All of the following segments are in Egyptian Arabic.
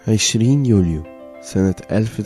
20 يوليو سنة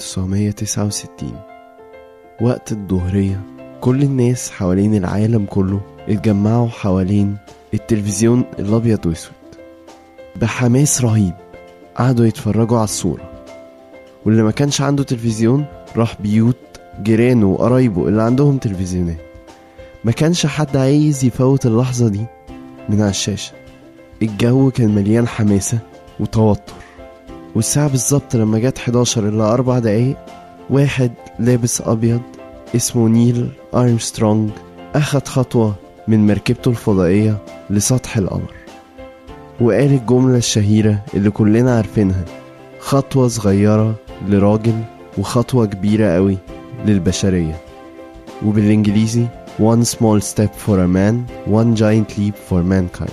1969 وقت الظهرية كل الناس حوالين العالم كله اتجمعوا حوالين التلفزيون الأبيض وأسود بحماس رهيب قعدوا يتفرجوا على الصورة واللي ما كانش عنده تلفزيون راح بيوت جيرانه وقرايبه اللي عندهم تلفزيونات ما كانش حد عايز يفوت اللحظة دي من على الشاشة الجو كان مليان حماسة وتوتر والساعة بالظبط لما جت 11 إلا أربع دقايق واحد لابس أبيض اسمه نيل أرمسترونج أخد خطوة من مركبته الفضائية لسطح القمر وقال الجملة الشهيرة اللي كلنا عارفينها خطوة صغيرة لراجل وخطوة كبيرة قوي للبشرية وبالإنجليزي One small step for a man One giant leap for mankind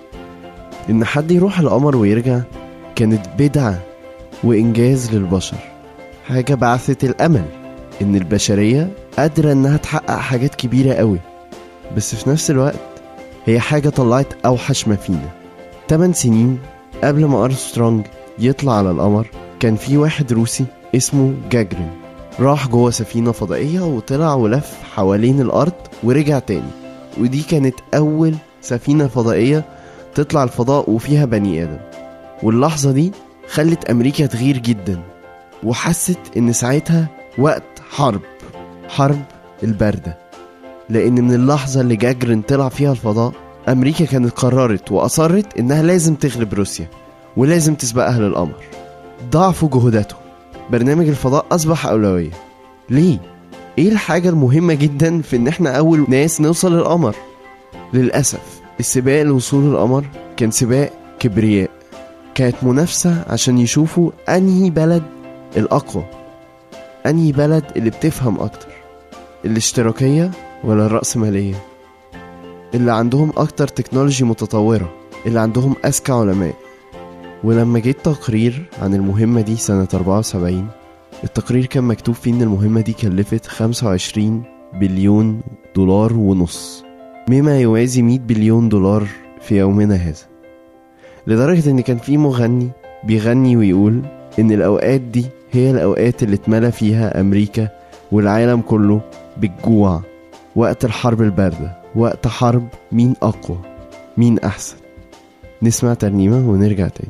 إن حد يروح القمر ويرجع كانت بدعة وإنجاز للبشر حاجة بعثت الأمل إن البشرية قادرة إنها تحقق حاجات كبيرة قوي بس في نفس الوقت هي حاجة طلعت أوحش ما فينا 8 سنين قبل ما أرمسترونج يطلع على القمر كان في واحد روسي اسمه جاجرين راح جوه سفينة فضائية وطلع ولف حوالين الأرض ورجع تاني ودي كانت أول سفينة فضائية تطلع الفضاء وفيها بني آدم واللحظة دي خلت أمريكا تغير جدا وحست إن ساعتها وقت حرب حرب الباردة لأن من اللحظة اللي جاجرين طلع فيها الفضاء أمريكا كانت قررت وأصرت إنها لازم تغلب روسيا ولازم تسبقها للقمر ضعفوا جهوداتهم برنامج الفضاء أصبح أولوية ليه؟ إيه الحاجة المهمة جدا في إن إحنا أول ناس نوصل للقمر؟ للأسف السباق للوصول للقمر كان سباق كبرياء كانت منافسة عشان يشوفوا أنهي بلد الأقوى أنهي بلد اللي بتفهم أكتر الاشتراكية ولا الرأسمالية اللي عندهم أكتر تكنولوجي متطورة اللي عندهم أذكى علماء ولما جيت تقرير عن المهمة دي سنة 74 التقرير كان مكتوب فيه إن المهمة دي كلفت 25 بليون دولار ونص مما يوازي 100 بليون دولار في يومنا هذا لدرجة إن كان في مغني بيغني ويقول إن الأوقات دي هي الأوقات اللي اتملى فيها أمريكا والعالم كله بالجوع وقت الحرب الباردة وقت حرب مين أقوى مين أحسن نسمع ترنيمة ونرجع تاني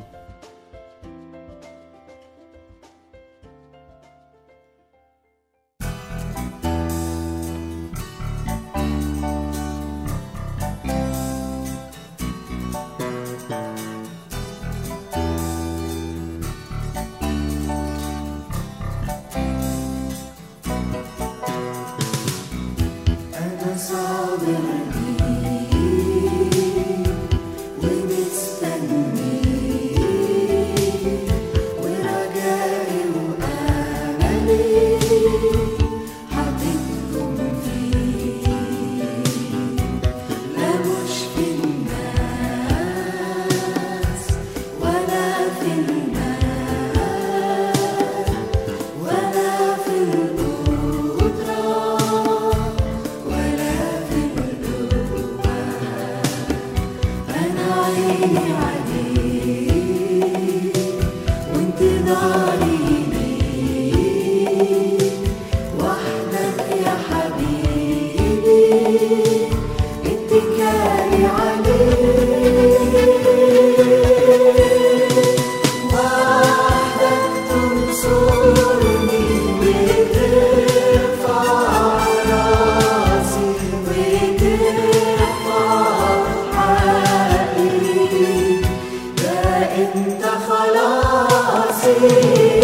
أنا صابر ومستني ورجائي وأملي حاططهم فيه لا مش في الناس ولا في المال ولا في القدرة ولا في القوة أنا عيني عليك وانتظاري ليك وحدك يا حبيبي اتكالي عليك وحدك تنصرني وترفع راسي وترفع حقي ده انت خلاصي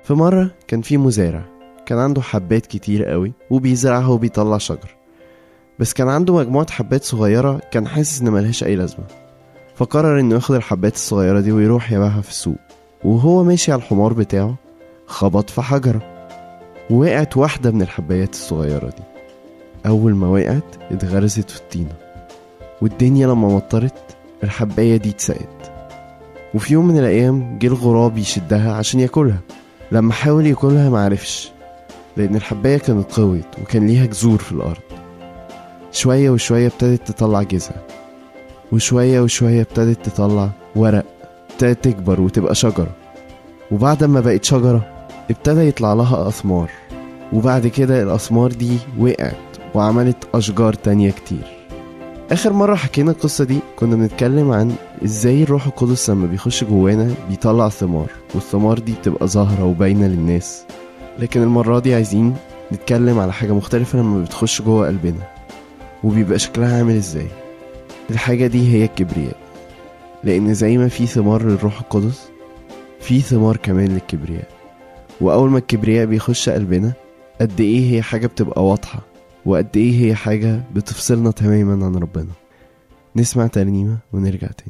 في مرة كان في مزارع كان عنده حبات كتير قوي وبيزرعها وبيطلع شجر بس كان عنده مجموعة حبات صغيرة كان حاسس إن ملهاش أي لازمة فقرر إنه ياخد الحبات الصغيرة دي ويروح يبيعها في السوق وهو ماشي على الحمار بتاعه خبط في حجرة ووقعت واحدة من الحبايات الصغيرة دي أول ما وقعت اتغرزت في الطينة والدنيا لما مطرت الحباية دي اتسقت وفي يوم من الأيام جه الغراب يشدها عشان ياكلها لما حاول ياكلها معرفش لأن الحباية كانت قوت وكان ليها جذور في الأرض شوية وشوية ابتدت تطلع جذع وشوية وشوية ابتدت تطلع ورق ابتدت تكبر وتبقى شجرة وبعد ما بقت شجرة ابتدى يطلع لها أثمار وبعد كده الأثمار دي وقعت وعملت أشجار تانية كتير آخر مرة حكينا القصة دي كنا بنتكلم عن ازاي الروح القدس لما بيخش جوانا بيطلع ثمار والثمار دي بتبقى ظاهرة وباينة للناس لكن المرة دي عايزين نتكلم على حاجة مختلفة لما بتخش جوه قلبنا وبيبقى شكلها عامل ازاي الحاجة دي هي الكبرياء لأن زي ما في ثمار للروح القدس في ثمار كمان للكبرياء وأول ما الكبرياء بيخش قلبنا قد إيه هي حاجة بتبقى واضحة وقد إيه هي حاجة بتفصلنا تماما عن ربنا نسمع ترنيمة ونرجع تاني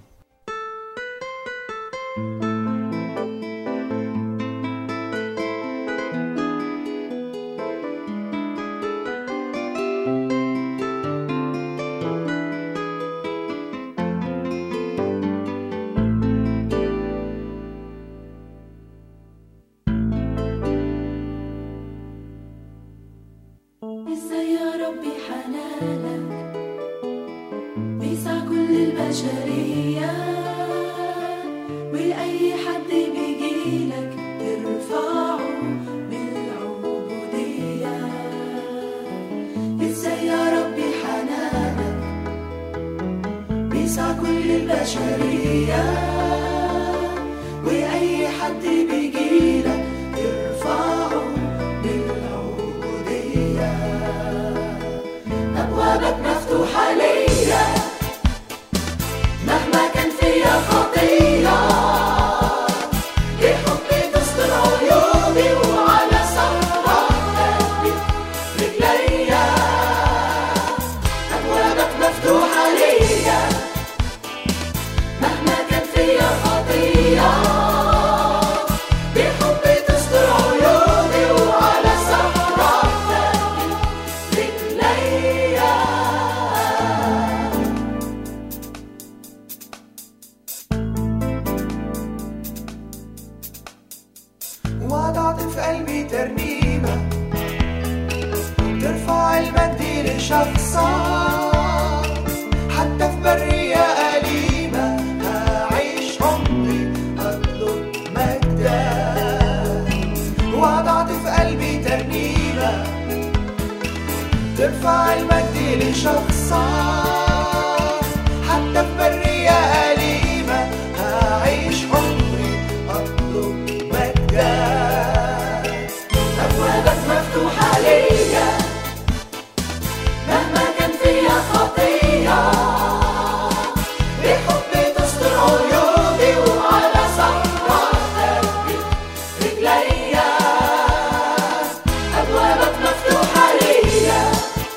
ازاي يا ربي حنانك بيسع كل البشرية وأي حد بيجيلك ترفعه بالعبودية ازاي يا ربي حنانك بيسع كل البشرية وأي حد بيجيلك ترفعه بالعبودية أبوابك مفتوحة ليا مهما كان فيا خطية بحبي تستر عيوبي وعلى صخرة رجليا أبوابك مفتوحة ليا مهما كان فيا خطية بحبي تستر عيوبي وعلى صخرة رجليا وضعت في قلبي ترنيمة ترفع المجد لشخصك حتى في برية أليمة هعيش عمري أطلب مجدك وضعت في قلبي ترنيمة ترفع المجد لشخصك حتى في برية أليمة هعيش عمري أطلب مجدك أبوابك مفتوحة ليا مهما كان فيا خطية بحبي تستر عيوبي وعلى صخرة رجليا أبوابك مفتوحة ليا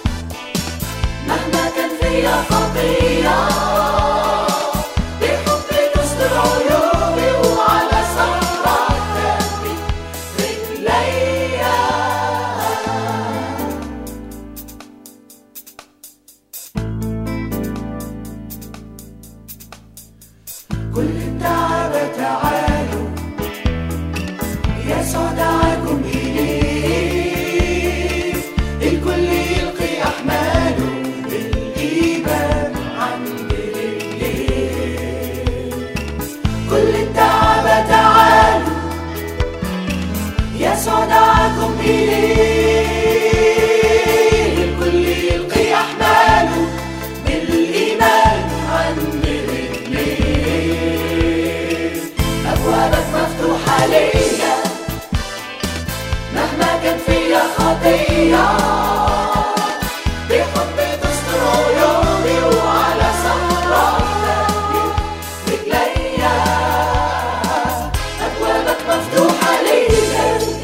مهما كان فيا خطية بحبي تستر عيوبي وعلى صخرة رجليا كل الدعابة تعالوا يسوع دعاكم إليه الكل يلقي أحماله بالإيمان عند رجليه كل الدعابة تعالوا يسوع دعاكم إليه الكل يلقي أحماله بالإيمان عند رجليه أبوابك مفتوحة ليا مهما كان فيا خطية بحبي تستر عيوبي وعلى صخرة رجليا أبوابك مفتوحة ليا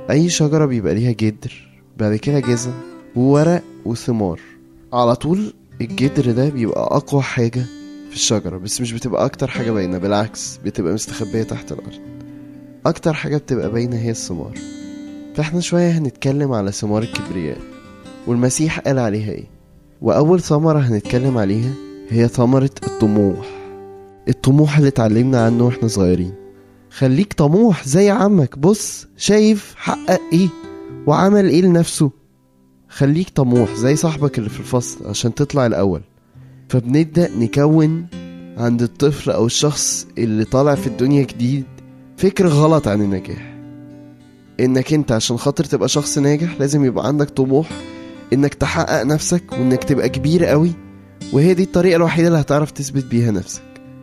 أي شجرة بيبقى ليها جدر بعد كده جذع وورق وثمار على طول الجدر ده بيبقى أقوى حاجة في الشجرة بس مش بتبقى أكتر حاجة باينة بالعكس بتبقى مستخبية تحت الأرض أكتر حاجة بتبقى باينة هي الثمار فاحنا شوية هنتكلم على ثمار الكبرياء والمسيح قال عليها ايه وأول ثمرة هنتكلم عليها هي ثمرة الطموح الطموح اللي اتعلمنا عنه واحنا صغيرين خليك طموح زي عمك بص شايف حقق ايه وعمل ايه لنفسه خليك طموح زي صاحبك اللي في الفصل عشان تطلع الأول فبنبدأ نكون عند الطفل أو الشخص اللي طالع في الدنيا جديد فكر غلط عن النجاح انك انت عشان خاطر تبقى شخص ناجح لازم يبقى عندك طموح انك تحقق نفسك وانك تبقى كبير قوي وهي دي الطريقة الوحيدة اللي هتعرف تثبت بيها نفسك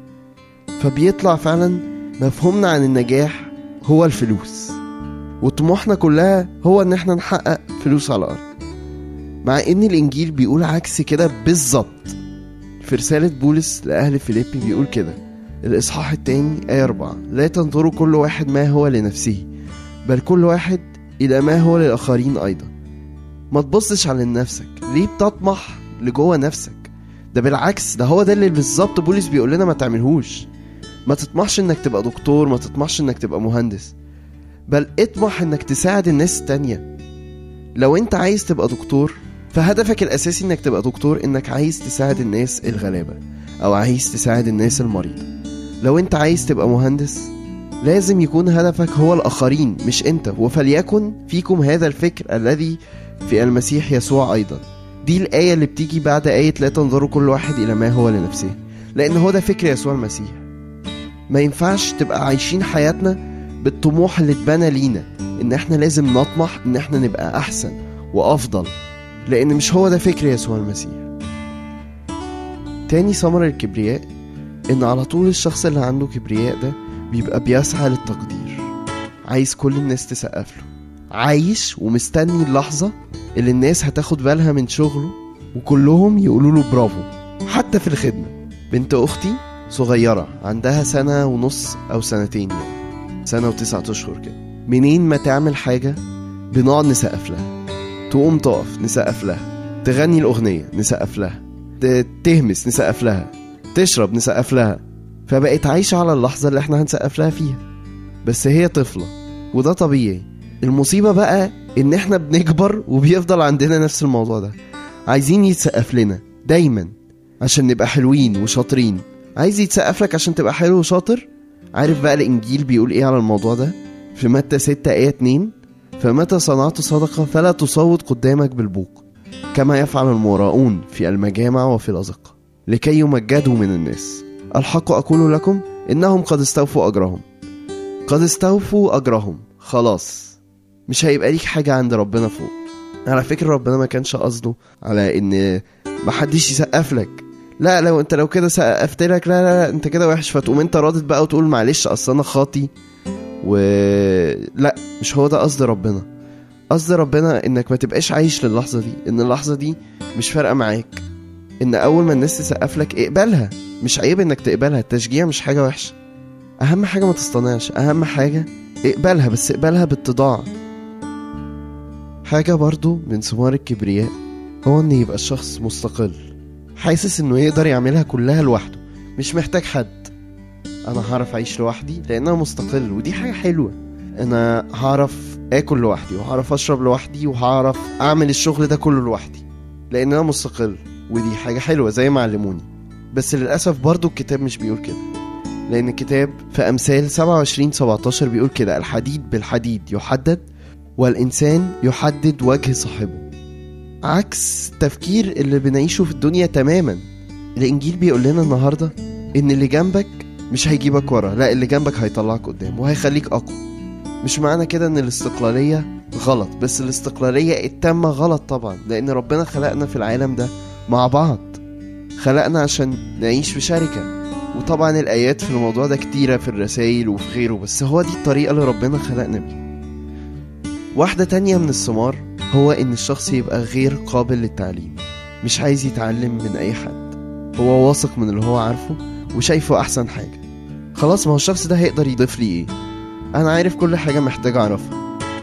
فبيطلع فعلا مفهومنا عن النجاح هو الفلوس وطموحنا كلها هو ان احنا نحقق فلوس على الارض مع ان الانجيل بيقول عكس كده بالظبط في رسالة بولس لأهل فيليبي بيقول كده الإصحاح التاني آية أربعة لا تنظروا كل واحد ما هو لنفسه بل كل واحد إلى ما هو للآخرين أيضا ما تبصش على نفسك ليه بتطمح لجوه نفسك ده بالعكس ده هو ده اللي بالظبط بولس بيقول لنا ما تعملهوش ما تطمحش انك تبقى دكتور ما تطمحش انك تبقى مهندس بل اطمح انك تساعد الناس التانية لو انت عايز تبقى دكتور فهدفك الاساسي انك تبقى دكتور انك عايز تساعد الناس الغلابة او عايز تساعد الناس المريضة لو انت عايز تبقى مهندس لازم يكون هدفك هو الاخرين مش انت وفليكن فيكم هذا الفكر الذي في المسيح يسوع ايضا دي الآية اللي بتيجي بعد آية لا تنظروا كل واحد إلى ما هو لنفسه لأن هو ده فكر يسوع المسيح ما ينفعش تبقى عايشين حياتنا بالطموح اللي اتبنى لينا إن إحنا لازم نطمح إن إحنا نبقى أحسن وأفضل لأن مش هو ده فكر يسوع المسيح تاني ثمرة الكبرياء إن على طول الشخص اللي عنده كبرياء ده بيبقى بيسعى للتقدير عايز كل الناس تسقف له عايش ومستني اللحظة اللي الناس هتاخد بالها من شغله وكلهم يقولوا له برافو حتى في الخدمة بنت أختي صغيرة عندها سنة ونص أو سنتين يعني سنة وتسعة أشهر كده منين ما تعمل حاجة بنقعد نسقف لها تقوم تقف نسقف لها تغني الأغنية نسقف لها ت- تهمس نسقف لها تشرب نسقف لها فبقت عايشة على اللحظة اللي احنا هنسقف لها فيها بس هي طفلة وده طبيعي المصيبة بقى ان احنا بنكبر وبيفضل عندنا نفس الموضوع ده عايزين يتسقف لنا دايما عشان نبقى حلوين وشاطرين عايز يتسقف لك عشان تبقى حلو وشاطر عارف بقى الانجيل بيقول ايه على الموضوع ده في متى 6 ايه 2 فمتى صنعت صدقة فلا تصوت قدامك بالبوق كما يفعل المراؤون في المجامع وفي الأزقة لكي يمجدوا من الناس الحق أقول لكم إنهم قد استوفوا أجرهم قد استوفوا أجرهم خلاص مش هيبقى ليك حاجة عند ربنا فوق على فكرة ربنا ما كانش قصده على ان محدش يسقف لك لا لو انت لو كده سقفت لك لا لا, لا انت كده وحش فتقوم انت راضت بقى وتقول معلش اصل انا خاطي و لا مش هو ده قصد ربنا قصد ربنا انك ما تبقاش عايش للحظة دي ان اللحظة دي مش فارقة معاك ان اول ما الناس تسقف لك اقبلها مش عيب انك تقبلها التشجيع مش حاجة وحشة اهم حاجة ما تصطنعش اهم حاجة اقبلها بس اقبلها باتضاع حاجة برضو من ثمار الكبرياء هو ان يبقى الشخص مستقل حاسس انه يقدر يعملها كلها لوحده مش محتاج حد انا هعرف اعيش لوحدي لان انا مستقل ودي حاجة حلوة انا هعرف اكل لوحدي وهعرف اشرب لوحدي وهعرف اعمل الشغل ده كله لوحدي لان انا مستقل ودي حاجة حلوة زي ما علموني بس للأسف برضو الكتاب مش بيقول كده لأن الكتاب في أمثال 27 17 بيقول كده الحديد بالحديد يحدد والإنسان يحدد وجه صاحبه عكس التفكير اللي بنعيشه في الدنيا تماما الإنجيل بيقول لنا النهاردة إن اللي جنبك مش هيجيبك ورا لا اللي جنبك هيطلعك قدام وهيخليك أقوى مش معنى كده إن الاستقلالية غلط بس الاستقلالية التامة غلط طبعا لأن ربنا خلقنا في العالم ده مع بعض خلقنا عشان نعيش في شركة وطبعا الآيات في الموضوع ده كتيرة في الرسائل وفي غيره بس هو دي الطريقة اللي ربنا خلقنا بيها واحدة تانية من الثمار هو إن الشخص يبقى غير قابل للتعليم مش عايز يتعلم من أي حد هو واثق من اللي هو عارفه وشايفه أحسن حاجة خلاص ما هو الشخص ده هيقدر يضيف لي إيه أنا عارف كل حاجة محتاج أعرفها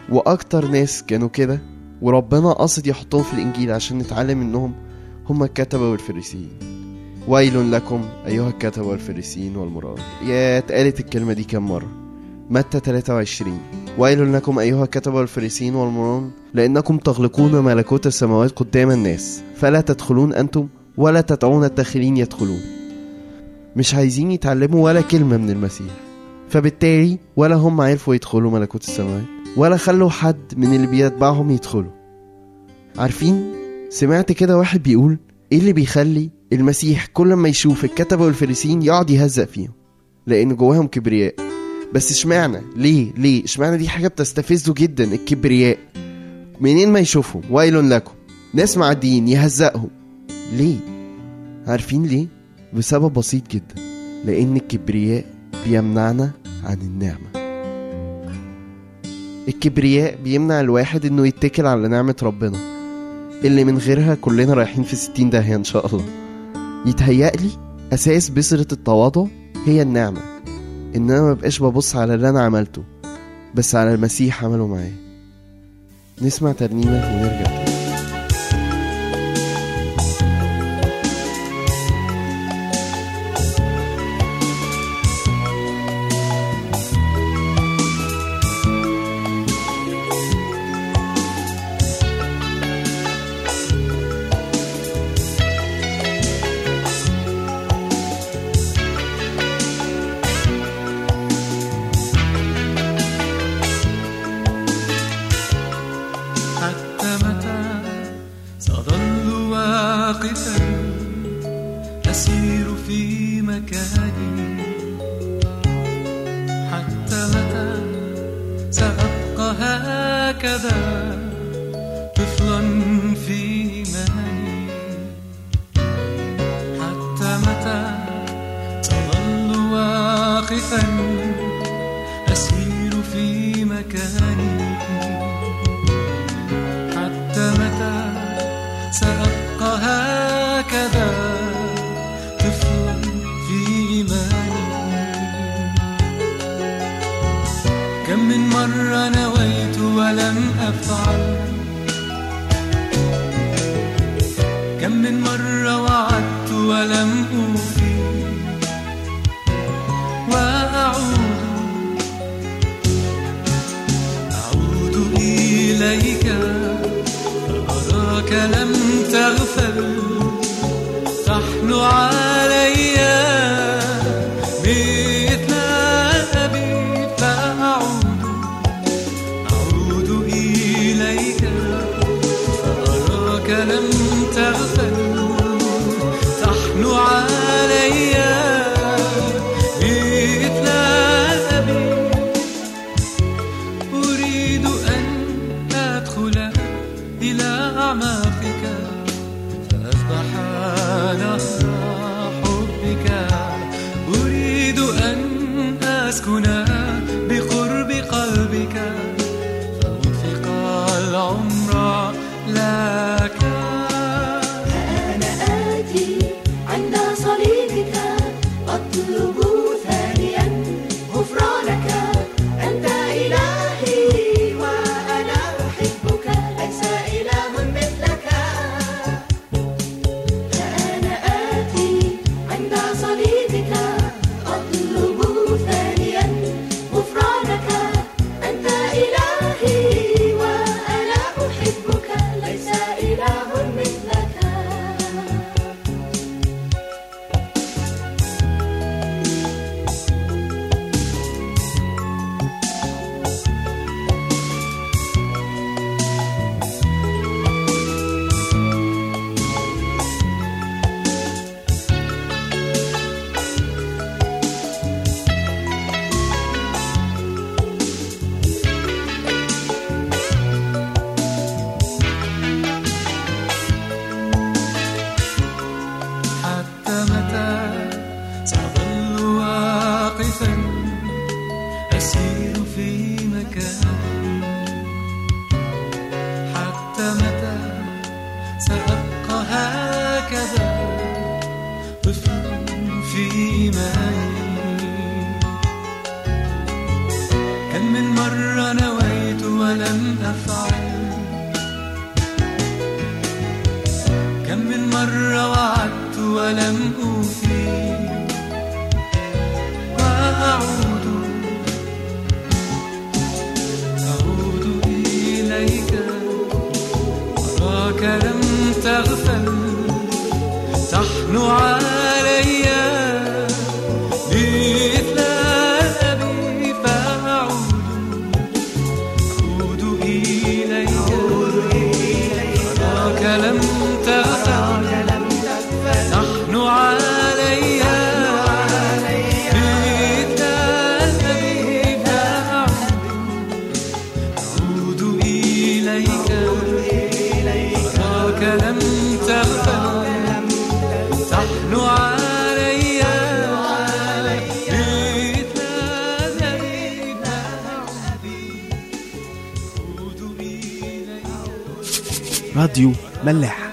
واكتر ناس كانوا كده وربنا قصد يحطهم في الانجيل عشان نتعلم منهم هم الكتبة والفريسيين ويل لكم ايها الكتبة والفريسيين والمراد يا اتقالت الكلمة دي كم مرة متى 23 ويل لكم أيها الكتبة والفريسيين والمرون لأنكم تغلقون ملكوت السماوات قدام الناس فلا تدخلون أنتم ولا تدعون الداخلين يدخلون مش عايزين يتعلموا ولا كلمة من المسيح فبالتالي ولا هم عرفوا يدخلوا ملكوت السماوات ولا خلوا حد من اللي بيتبعهم يدخلوا عارفين سمعت كده واحد بيقول ايه اللي بيخلي المسيح كل ما يشوف الكتبة والفريسيين يقعد يهزق فيهم لأن جواهم كبرياء بس اشمعنى ليه ليه اشمعنى دي حاجه بتستفزه جدا الكبرياء منين ما يشوفهم ويل لكم ناس معديين يهزقهم ليه عارفين ليه بسبب بسيط جدا لان الكبرياء بيمنعنا عن النعمه الكبرياء بيمنع الواحد انه يتكل على نعمه ربنا اللي من غيرها كلنا رايحين في ستين داهيه ان شاء الله يتهيألي اساس بذرة التواضع هي النعمه ان انا مبقاش ببص على اللي انا عملته بس على المسيح عمله معايا نسمع ترنيمة ونرجع تاني حتى متى سأظل واقفا أسير في مكاني حتى متى سأبقى هكذا طفلا في إيماني حتى متى سأظل واقفا أسير في مكاني حتى متى سأبقى هكذا طفلا في إيماني كم من مرة نويت ولم أفعل كم من مرة وعدت ولم أوفي وأعود أعود إليك فأراك لم تغفل تحن علي مثل أبي فأعود أعود إليك فأراك لم تغفل تحن علي مثل أبي أريد أن أدخل إلى أعماقك فأسبح نهر حبك أريد أن أسكن بقرب قلبك فأنفق العمر لك أنا آتي عند صليبك أطلب ثانيا غفرانك أنت إلهي وأنا أحبك ليس إله مثلك أنا آتي عند صليبك أطلب ثانيا غفرانك أنت إلهي وأنا أحبك ليس إله مثلك حتى متى سأظل واقفا أسير في مكاني حتى متى سأبقى هكذا طفل في إيماني كم من مرة نويت ولم أفعل كم من مرة وعدت ولم أوفي وأعود أعود إليك أراك لم تغفل تحن علي مثل أبي فأعود أعود إليك أراك لم تغفل نحن علي مثل أبي فأعود إليك أراك لم تغفل تحن علي مثل أبي أعود إليك راديو ملاح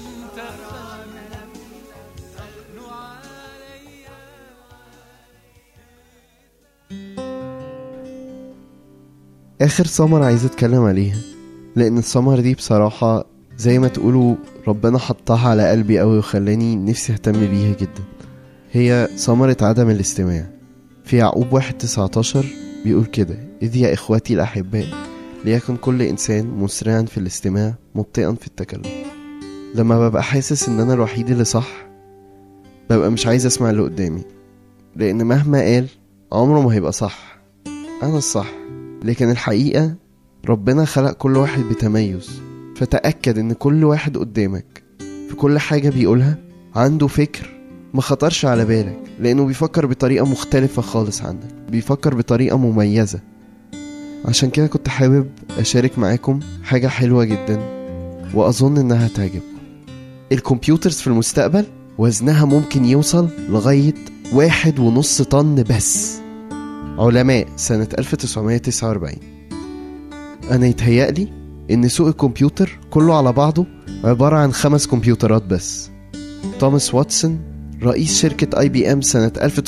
آخر سمر عايز أتكلم عليها لأن السمر دي بصراحة زي ما تقولوا ربنا حطها على قلبي أوي وخلاني نفسي أهتم بيها جدا هي ثمرة عدم الاستماع في يعقوب واحد تسعتاشر بيقول كده إذ يا إخوتي الأحباء ليكن كل إنسان مسرعا في الاستماع مبطئا في التكلم لما ببقى حاسس إن أنا الوحيد اللي صح ببقى مش عايز أسمع اللي قدامي لأن مهما قال عمره ما هيبقى صح أنا الصح لكن الحقيقة ربنا خلق كل واحد بتميز فتأكد إن كل واحد قدامك في كل حاجة بيقولها عنده فكر ما خطرش على بالك لأنه بيفكر بطريقة مختلفة خالص عنك بيفكر بطريقة مميزة عشان كده كنت حابب أشارك معاكم حاجة حلوة جدا وأظن إنها تعجبكم الكمبيوترز في المستقبل وزنها ممكن يوصل لغاية واحد ونص طن بس علماء سنة 1949 أنا يتهيألي إن سوق الكمبيوتر كله على بعضه عبارة عن خمس كمبيوترات بس توماس واتسون رئيس شركة اي بي ام سنة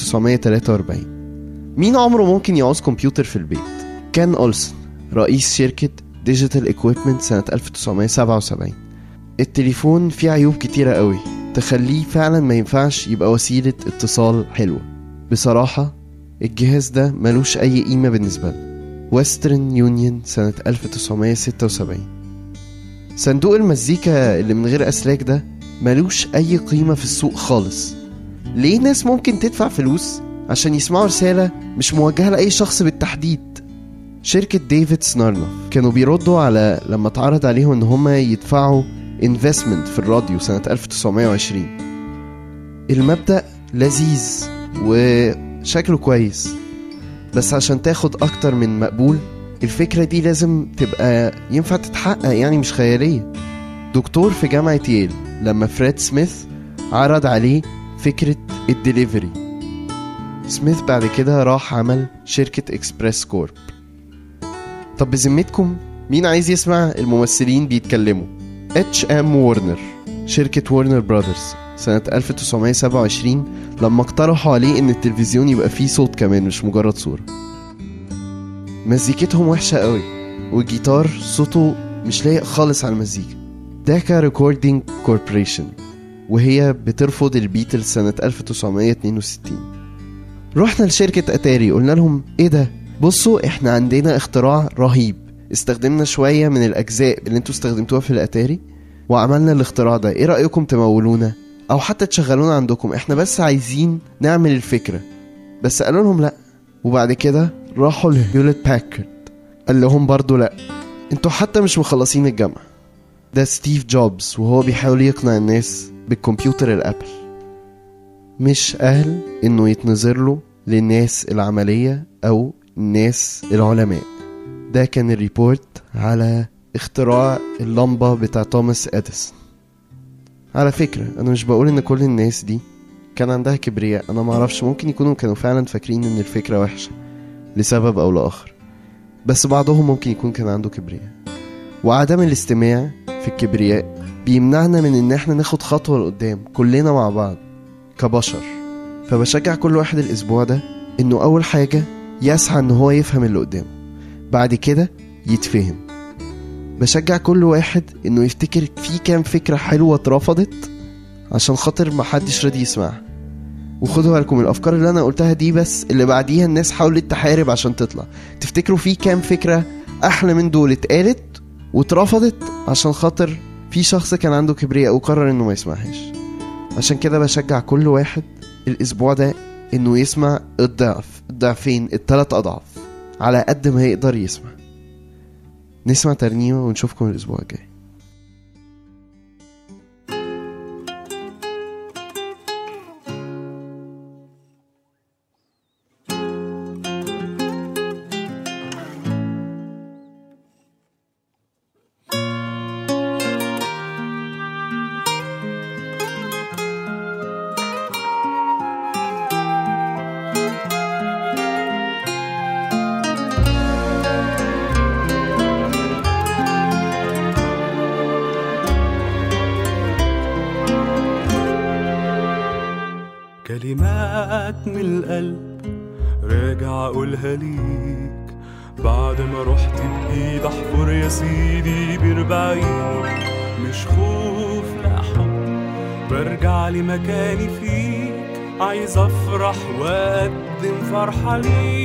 1943 مين عمره ممكن يعوز كمبيوتر في البيت؟ كان أولسون رئيس شركة ديجيتال ايكويبمنت سنة 1977 التليفون فيه عيوب كتيرة قوي تخليه فعلا ما ينفعش يبقى وسيلة اتصال حلوة بصراحة الجهاز ده ملوش أي قيمة بالنسبة لنا ويسترن يونيون سنة 1976 صندوق المزيكا اللي من غير أسلاك ده ملوش أي قيمة في السوق خالص ليه ناس ممكن تدفع فلوس عشان يسمعوا رسالة مش موجهة لأي شخص بالتحديد شركة ديفيد سنارنوف كانوا بيردوا على لما اتعرض عليهم ان هما يدفعوا انفستمنت في الراديو سنة 1920 المبدأ لذيذ وشكله كويس بس عشان تاخد أكتر من مقبول الفكرة دي لازم تبقى ينفع تتحقق يعني مش خيالية دكتور في جامعة ييل لما فريد سميث عرض عليه فكرة الدليفري سميث بعد كده راح عمل شركة اكسبريس كورب طب بذمتكم مين عايز يسمع الممثلين بيتكلموا اتش ام وورنر شركة وورنر براذرز سنة 1927 لما اقترحوا عليه ان التلفزيون يبقى فيه صوت كمان مش مجرد صورة مزيكتهم وحشة قوي والجيتار صوته مش لايق خالص على المزيكا داكا ريكوردينج كوربوريشن وهي بترفض البيتل سنة 1962 رحنا لشركة أتاري قلنا لهم ايه ده بصوا احنا عندنا اختراع رهيب استخدمنا شوية من الأجزاء اللي انتوا استخدمتوها في الأتاري وعملنا الاختراع ده ايه رأيكم تمولونا أو حتى تشغلونا عندكم احنا بس عايزين نعمل الفكرة بس قالوا لهم لأ وبعد كده راحوا لهيولت باكرد قال لهم برضو لأ انتوا حتى مش مخلصين الجامعة ده ستيف جوبز وهو بيحاول يقنع الناس بالكمبيوتر الأبل مش أهل إنه يتنظر له للناس العملية أو الناس العلماء ده كان الريبورت على اختراع اللمبة بتاع توماس اديسون على فكرة انا مش بقول ان كل الناس دي كان عندها كبرياء انا معرفش ممكن يكونوا كانوا فعلا فاكرين ان الفكرة وحشة لسبب او لاخر بس بعضهم ممكن يكون كان عنده كبرياء وعدم الاستماع في الكبرياء بيمنعنا من ان احنا ناخد خطوة لقدام كلنا مع بعض كبشر فبشجع كل واحد الاسبوع ده انه اول حاجة يسعى ان هو يفهم اللي قدامه بعد كده يتفهم بشجع كل واحد انه يفتكر في كام فكرة حلوة اترفضت عشان خاطر محدش راضي يسمعها وخدوا بالكم الافكار اللي انا قلتها دي بس اللي بعديها الناس حاولت تحارب عشان تطلع تفتكروا في كام فكرة احلى من دول اتقالت واترفضت عشان خاطر في شخص كان عنده كبرياء وقرر انه ما يسمعهاش عشان كده بشجع كل واحد الاسبوع ده انه يسمع الضعف الضعفين التلات اضعاف على قد ما يقدر يسمع نسمع ترنيمة ونشوفكم الاسبوع الجاي كلمات من القلب راجع اقولها ليك بعد ما رحت بايد احفر يا سيدي بربعين مش خوف لا حب برجع لمكاني فيك عايز افرح واقدم فرحة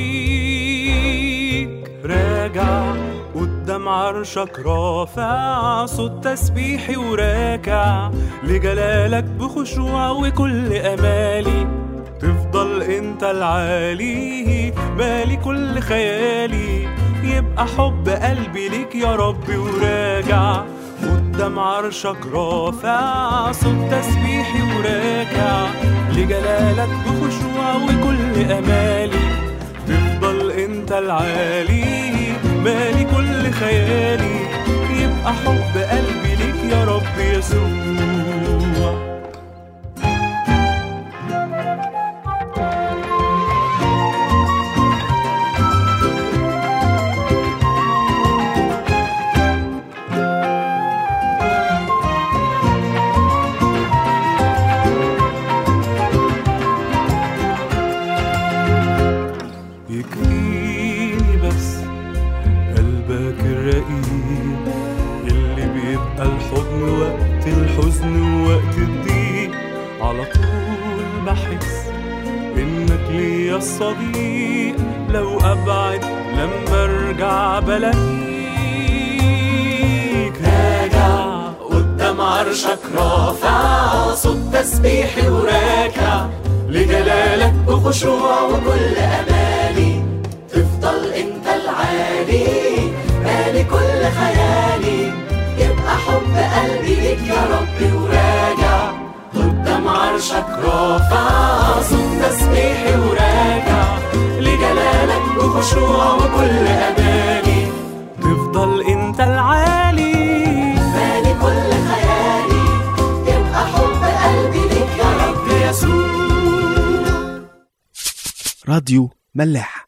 ليك راجع قدام عرشك رافع صوت تسبيحي وراكع لجلالك بخشوع وكل امالي تفضل انت العالي بالي كل خيالي يبقى حب قلبي ليك يا ربي وراجع قدام عرشك رافع صوت تسبيحي وراكع لجلالك بخشوع وكل امالي تفضل انت العالي بالي كل خيالي يبقى حب قلبي ليك يا رب يسوع يكفيني بس قلبك الرقيق اللي بيبقى الحضن وقت الحزن ووقت الضيق على طول بحس انك ليا الصديق لو ابعد لما ارجع بلاقيك راجع قدام عرشك رافع صوت تسبيحي وراكع لجلالك بخشوع وكل امالي تفضل انت العالي مالي كل خيالي يبقى حب قلبي ليك يا ربي وراجع قدام عرشك رافع صوت تسبيحي وراجع لجلالك بخشوع وكل امالي تفضل انت العالي مالي كل خيالي يبقى حب قلبي ليك يا رب يسوع راديو ملاح